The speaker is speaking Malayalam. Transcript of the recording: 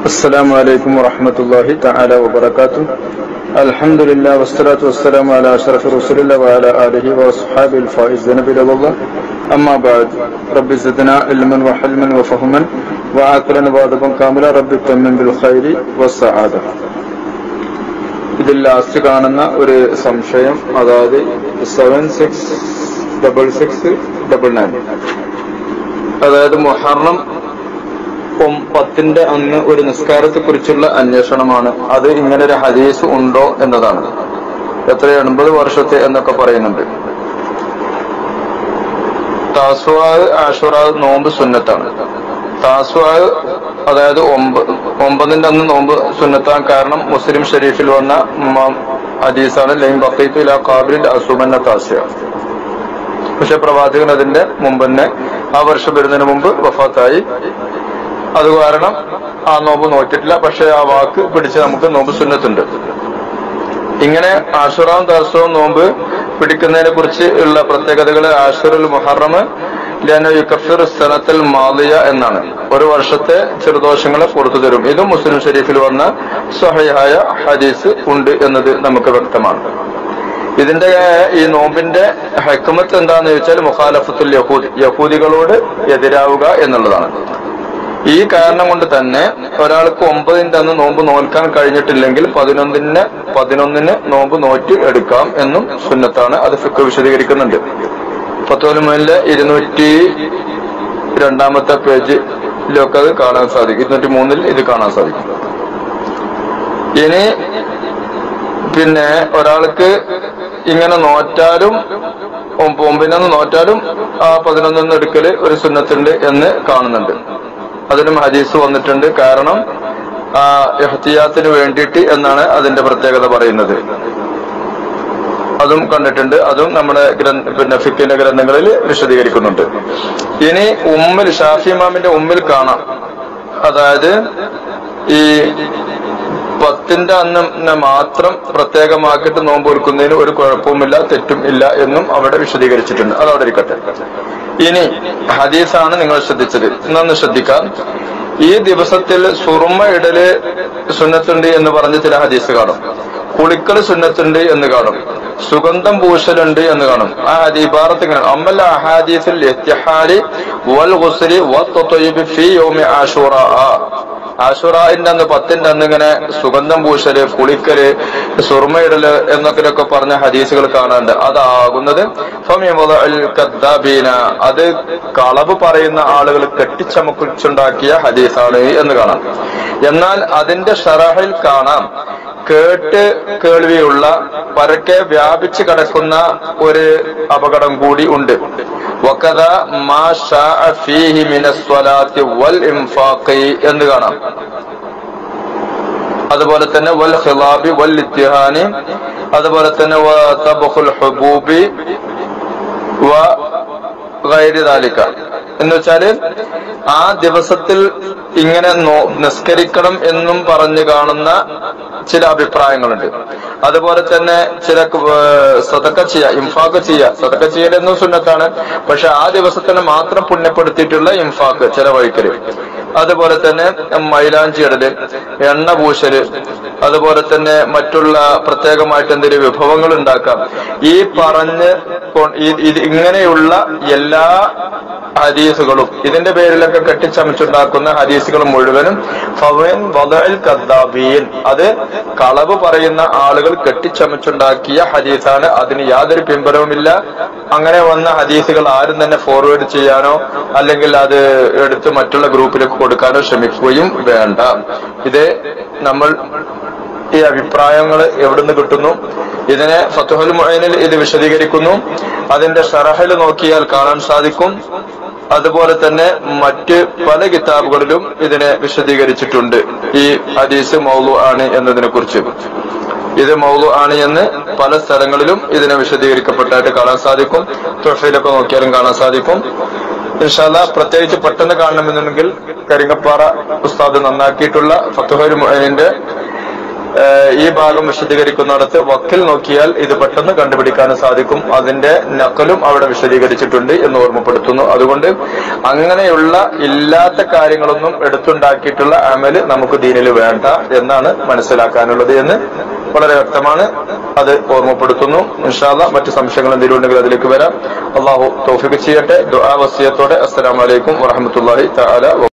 السلام عليكم ورحمة الله تعالى وبركاته الحمد لله والصلاة والسلام على أشرف رسول الله وعلى آله وأصحابه الفائزين برضا الله أما بعد رب زدنا علما وحلما وفهما وعقلا وادبا كاملا رب تمن بالخير والسعادة ഇതിൽ ലാസ്റ്റ് കാണുന്ന ഒരു സംശയം അതായത് seven six double six double nine അതായത് മുഹറം ഒം- പത്തിന്റെ അന്ന് ഒരു നിസ്കാരത്തെ കുറിച്ചുള്ള അന്വേഷണമാണ് അത് ഇങ്ങനെ ഒരു ഹദീസ് ഉണ്ടോ എന്നതാണ് എത്ര എൺപത് വർഷത്തെ എന്നൊക്കെ പറയുന്നുണ്ട് താസ്വാവ് ആഷുറാവ് നോമ്പ് സുന്നത്താണ് താസ്വാവ് അതായത് ഒമ്പത് ഒമ്പതിന്റെ അന്ന് നോമ്പ് സുന്നത്താൻ കാരണം മുസ്ലിം ഷരീഫിൽ വന്ന മ- ഹദീസാണ് ലൈൻ ബക്കീത്തു ഇലാ കാബിലിൽ അസുമന്ന താസ്യ പക്ഷെ പ്രവാചകൻ അതിന്റെ മുമ്പ് തന്നെ ആ വർഷം വരുന്നതിന് മുമ്പ് വഫാത്തായി അത് കാരണം ആ നോമ്പ് നോറ്റിട്ടില്ല പക്ഷെ ആ വാക്ക് പിടിച്ച് നമുക്ക് നോമ്പ് സുന്നത്തുണ്ട് ഇങ്ങനെ ആഷുറാം ദാസവും നോമ്പ് പിടിക്കുന്നതിനെ കുറിച്ച് ഉള്ള പ്രത്യേകതകൾ ആഷുറുൽ മുഹറം ലന യുക്കഫിർ സ്ഥലത്തിൽ മാലിയ എന്നാണ് ഒരു വർഷത്തെ ചെറുദോഷങ്ങളെ പുറത്തു തരും ഇതും മുസ്ലിം ഷരീഫിൽ വന്ന സ്വഹയായ ഹദീസ് ഉണ്ട് എന്നത് നമുക്ക് വ്യക്തമാണ് ഇതിന്റെ ഈ നോമ്പിന്റെ ഹെക്കുമത്ത് എന്താന്ന് ചോദിച്ചാൽ മുഖാലഫത്തുൽ യഹൂദ് യഹൂദികളോട് എതിരാവുക എന്നുള്ളതാണ് ഈ കാരണം കൊണ്ട് തന്നെ ഒരാൾക്ക് ഒമ്പതിന്റെ അന്ന് നോമ്പ് നോൽക്കാൻ കഴിഞ്ഞിട്ടില്ലെങ്കിൽ പതിനൊന്നിന് പതിനൊന്നിന് നോമ്പ് നോറ്റ് എടുക്കാം എന്നും സുന്നത്താണ് അത് ഫിക്ക് വിശദീകരിക്കുന്നുണ്ട് പത്തോലുമലിലെ ഇരുന്നൂറ്റി രണ്ടാമത്തെ പേജിലൊക്കെ അത് കാണാൻ സാധിക്കും ഇരുന്നൂറ്റി മൂന്നിൽ ഇത് കാണാൻ സാധിക്കും ഇനി പിന്നെ ഒരാൾക്ക് ഇങ്ങനെ നോറ്റാലും ഒമ്പ- ഒമ്പതിനൊന്ന് നോറ്റാലും ആ പതിനൊന്നൊന്ന് എടുക്കല് ഒരു സുന്നത്തുണ്ട് എന്ന് കാണുന്നുണ്ട് അതിനും ഹദീസ് വന്നിട്ടുണ്ട് കാരണം ആ ഇഹ്തിയാത്തിന് വേണ്ടിയിട്ട് എന്നാണ് അതിന്റെ പ്രത്യേകത പറയുന്നത് അതും കണ്ടിട്ടുണ്ട് അതും നമ്മുടെ ഗ്രന്ഥ പിന്നെ ഫിക്കിന്റെ ഗ്രന്ഥങ്ങളിൽ വിശദീകരിക്കുന്നുണ്ട് ഇനി ഉമ്മിൽ ഷാഫി ഇമാമിന്റെ ഉമ്മിൽ കാണാം അതായത് ഈ പത്തിന്റെ അന്ന് മാത്രം പ്രത്യേകമാക്കിയിട്ട് നോമ്പ് ഒരുക്കുന്നതിന് ഒരു കുഴപ്പവുമില്ല തെറ്റും ഇല്ല എന്നും അവിടെ വിശദീകരിച്ചിട്ടുണ്ട് അത് അവിടെ ഇരിക്കട്ടെ ഇനി ഹദീസാണ് നിങ്ങൾ ശ്രദ്ധിച്ചത് ഇന്നൊന്ന് ശ്രദ്ധിക്കാം ഈ ദിവസത്തിൽ സുറുമ ഇടല് സുന്നത്തുണ്ട് എന്ന് പറഞ്ഞ് ചില ഹദീസ് കാണും കുളിക്കൽ സുന്നത്തുണ്ട് എന്ന് കാണും സുഗന്ധം പൂശലുണ്ട് എന്ന് കാണും ആ ഇബാറത്ത് ഇങ്ങനെ അമ്മൽ അഹാദീസിൽ ഇത്തിഹാരി വൽ ഗുസ്ലി വത്തൊയ്ബ് ഫി യൗമി ആഷൂറ ആഷുറാന്റെ അന്ന് പത്തിന്റെ അന്ന് ഇങ്ങനെ സുഗന്ധം പൂശല് കുളിക്കല് സുറുമയിടല് എന്നൊക്കെ പറഞ്ഞ ഹദീസുകൾ കാണാറുണ്ട് അതാകുന്നത് ഫമിമുദഅൽ കദ്ദാബീന അത് കളവ് പറയുന്ന ആളുകൾ കെട്ടിച്ചമക്കുച്ചുണ്ടാക്കിയ ഹദീസാണ് എന്ന് കാണാം എന്നാൽ അതിന്റെ ഷറഹിൽ കാണാം കേട്ട് കേൾവിയുള്ള പരക്കെ വ്യാപിച്ചു കിടക്കുന്ന ഒരു അപകടം കൂടി ഉണ്ട് വക്കത മാ ഷാഅ ഫീഹി മിനസ്വലാത്തി വൽ ഇൻഫാഖി എന്ന് കാണാം അതുപോലെ തന്നെ വൽ ഖിലാബി വൽ ഇത്തിഹാനി അതുപോലെ തന്നെ വ തബ്ഖുൽ ഹുബൂബി വ ഗൈരി ദാലിക എന്ന് വെച്ചാല് ആ ദിവസത്തിൽ ഇങ്ങനെ നോ- നിസ്കരിക്കണം എന്നും പറഞ്ഞു കാണുന്ന ചില അഭിപ്രായങ്ങളുണ്ട് അതുപോലെ തന്നെ ചില ഏഹ്, സതക്ക ചെയ്യ ഇംഫാക്ക് ചെയ്യ സതക്ക ചെയ്യലെന്നും സുന്നത്താണ് പക്ഷെ ആ ദിവസത്തിന് മാത്രം പുണ്യപ്പെടുത്തിയിട്ടുള്ള ഇംഫാക്ക് ചില വഴിക്കല് അതുപോലെ തന്നെ മൈലാഞ്ചി ഇടല് എണ്ണ പൂശല് അതുപോലെ തന്നെ മറ്റുള്ള പ്രത്യേകമായിട്ട് എന്തെങ്കിലും വിഭവങ്ങൾ ഉണ്ടാക്കാം ഈ പറഞ്ഞ് കൊ- ഈ- ഇത് ഇങ്ങനെയുള്ള എല്ലാ ഹദീസുകളും ഇതിന്റെ പേരിലൊക്കെ കെട്ടിച്ചമച്ചുണ്ടാക്കുന്ന ഹദീസുകൾ മുഴുവനും ഫവൻ വദഅൽ കദ്ദാബീൻ അത് കളവ് പറയുന്ന ആളുകൾ കെട്ടിച്ചമച്ചുണ്ടാക്കിയ ഹദീസാണ് അതിന് യാതൊരു പിൻബലവുമില്ല അങ്ങനെ വന്ന ഹദീസുകൾ ആരും തന്നെ ഫോർവേഡ് ചെയ്യാനോ അല്ലെങ്കിൽ അത് എടുത്ത് മറ്റുള്ള ഗ്രൂപ്പിലേക്ക് കൊടുക്കാനോ ശ്രമിക്കുകയും വേണ്ട ഇത് നമ്മൾ ഈ അഭിപ്രായങ്ങൾ എവിടുന്ന് കിട്ടുന്നു ഇതിനെ ഫത്തുഹുൽ മുഅനിൽ ഇത് വിശദീകരിക്കുന്നു അതിന്റെ ഷറഹൽ നോക്കിയാൽ കാണാൻ സാധിക്കും അതുപോലെ തന്നെ മറ്റ് പല കിതാബുകളിലും ഇതിനെ വിശദീകരിച്ചിട്ടുണ്ട് ഈ ഹദീസ് മൗലു ആണ് എന്നതിനെ കുറിച്ച് ഇത് മൗലു ആണ് എന്ന് പല സ്ഥലങ്ങളിലും ഇതിനെ വിശദീകരിക്കപ്പെട്ടായിട്ട് കാണാൻ സാധിക്കും തൊഫയിലൊക്കെ നോക്കിയാലും കാണാൻ സാധിക്കും ഇൻഷാല്ല പ്രത്യേകിച്ച് പെട്ടെന്ന് കാണണമെന്നുണ്ടെങ്കിൽ കരിങ്ങപ്പാറ ഉസ്താദ് നന്നാക്കിയിട്ടുള്ള ഫത്തുഹുൽ മുഅനിന്റെ ഏഹ് ഈ ഭാഗം വിശദീകരിക്കുന്നിടത്ത് വക്കിൽ നോക്കിയാൽ ഇത് പെട്ടെന്ന് കണ്ടുപിടിക്കാൻ സാധിക്കും അതിന്റെ നക്കലും അവിടെ വിശദീകരിച്ചിട്ടുണ്ട് എന്ന് ഓർമ്മപ്പെടുത്തുന്നു അതുകൊണ്ട് അങ്ങനെയുള്ള ഇല്ലാത്ത കാര്യങ്ങളൊന്നും എടുത്തുണ്ടാക്കിയിട്ടുള്ള അമല് നമുക്ക് ദീനിൽ വേണ്ട എന്നാണ് മനസ്സിലാക്കാനുള്ളത് എന്ന് വളരെ വ്യക്തമാണ് അത് ഓർമ്മപ്പെടുത്തുന്നു ഇൻഷാല്ല മറ്റു സംശയങ്ങൾ എന്തെങ്കിലും ഉണ്ടെങ്കിൽ അതിലേക്ക് വരാം അള്ളാഹു തോഫിക്ക് ചെയ്യട്ടെ ദുആ വസിയത്തോടെ അസ്സലാമലൈക്കും വറഹമത്തല്ലാഹി തആല